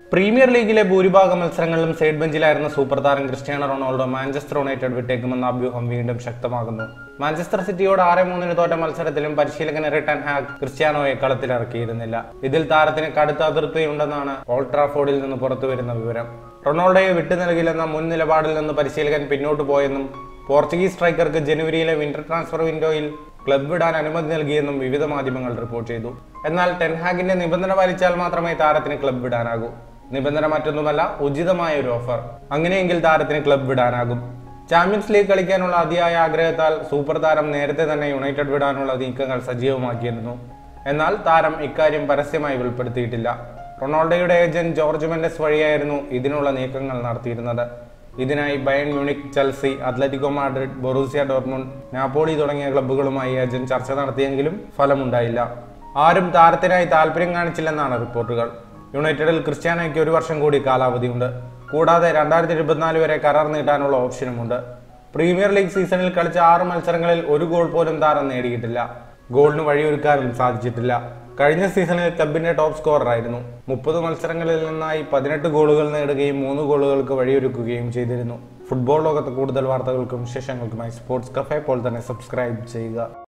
premier ലീഗിലെ ഭൂരിഭാഗം മത്സരങ്ങളിലും സൈഡ് ബെഞ്ചിലായിരുന്ന സൂപ്പർ താരം ക്രിസ്ത്യാനോ റൊണാൾഡോ മാഞ്ചസ്റ്റർ യുണൈറ്റഡ് വിട്ടേക്കുമെന്ന അഭ്യൂഹം വീണ്ടും ശക്തമാകുന്നു മാഞ്ചസ്റ്റർ സിറ്റിയോട് ആറ് മൂന്നിന് തോറ്റ മത്സരത്തിലും പരിശീലകൻ റിട്ടൺ ഹാഗ് ക്രിസ്ത്യാനോയെ കളത്തിലിറക്കിയിരുന്നില്ല ഇതിൽ താരത്തിന് കടുത്ത അതിർത്തിയുണ്ടെന്നാണ് ഓൾട്രാഫോർഡിൽ നിന്ന് പുറത്തുവരുന്ന വിവരം റൊണാൾഡോയെ വിട്ടു നൽകില്ലെന്ന മുൻ നിലപാടിൽ നിന്ന് പരിശീലകൻ പിന്നോട്ട് പോയെന്നും പോർച്ചുഗീസ് സ്ട്രൈക്കർക്ക് ജനുവരിയിലെ വിന്റർ ട്രാൻസ്ഫർ വിൻഡോയിൽ ക്ലബ് വിടാൻ അനുമതി നൽകിയെന്നും വിവിധ മാധ്യമങ്ങൾ റിപ്പോർട്ട് ചെയ്തു എന്നാൽ ടെൻഹാഗിന്റെ നിബന്ധന പാലിച്ചാൽ മാത്രമേ താരത്തിന് ക്ലബ് വിടാനാകൂ നിബന്ധന മറ്റൊന്നുമല്ല ഉചിതമായ ഒരു ഓഫർ അങ്ങനെയെങ്കിൽ താരത്തിന് ക്ലബ് വിടാനാകും ചാമ്പ്യൻസ് ലീഗ് കളിക്കാനുള്ള അതിയായ ആഗ്രഹത്താൽ സൂപ്പർ താരം നേരത്തെ തന്നെ യുണൈറ്റഡ് വിടാനുള്ള നീക്കങ്ങൾ സജീവമാക്കിയിരുന്നു എന്നാൽ താരം ഇക്കാര്യം പരസ്യമായി വെളിപ്പെടുത്തിയിട്ടില്ല റൊണാൾഡോയുടെ ഏജന്റ് ജോർജ് മെൻഡസ് വഴിയായിരുന്നു ഇതിനുള്ള നീക്കങ്ങൾ നടത്തിയിരുന്നത് ഇതിനായി Bayern Munich Chelsea Atletico Madrid Borussia Dortmund Napoli തുടങ്ങിയ ക്ലബ്ബുകളുമായി ഏജന്റ് ചർച്ച നടത്തിയെങ്കിലും ഫലമുണ്ടായില്ല ആരും താരത്തിനായി താല്പര്യം കാണിച്ചില്ലെന്നാണ് റിപ്പോർട്ടുകൾ യുണൈറ്റഡിൽ ക്രിസ്ത്യാനോയ്ക്ക് ഒരു വർഷം കൂടി കാലാവധിയുണ്ട് കൂടാതെ രണ്ടായിരത്തി ഇരുപത്തിനാല് വരെ കരാർ നീട്ടാനുള്ള ഓപ്ഷനുമുണ്ട് പ്രീമിയർ ലീഗ് സീസണിൽ കളിച്ച ആറ് മത്സരങ്ങളിൽ ഒരു ഗോൾ പോലും താരം നേടിയിട്ടില്ല ഗോളിന് വഴിയൊരുക്കാനും സാധിച്ചിട്ടില്ല കഴിഞ്ഞ സീസണിൽ ക്ലബിന്റെ ടോപ്പ് സ്കോററായിരുന്നു മുപ്പത് മത്സരങ്ങളിൽ നിന്നായി പതിനെട്ട് ഗോളുകൾ നേടുകയും മൂന്ന് ഗോളുകൾക്ക് വഴിയൊരുക്കുകയും ചെയ്തിരുന്നു ഫുട്ബോൾ ലോകത്ത് കൂടുതൽ വാർത്തകൾക്കും വിശേഷങ്ങൾക്കുമായി സ്പോർട്സ് കഫേ പോലെ തന്നെ സബ്സ്ക്രൈബ് ചെയ്യുക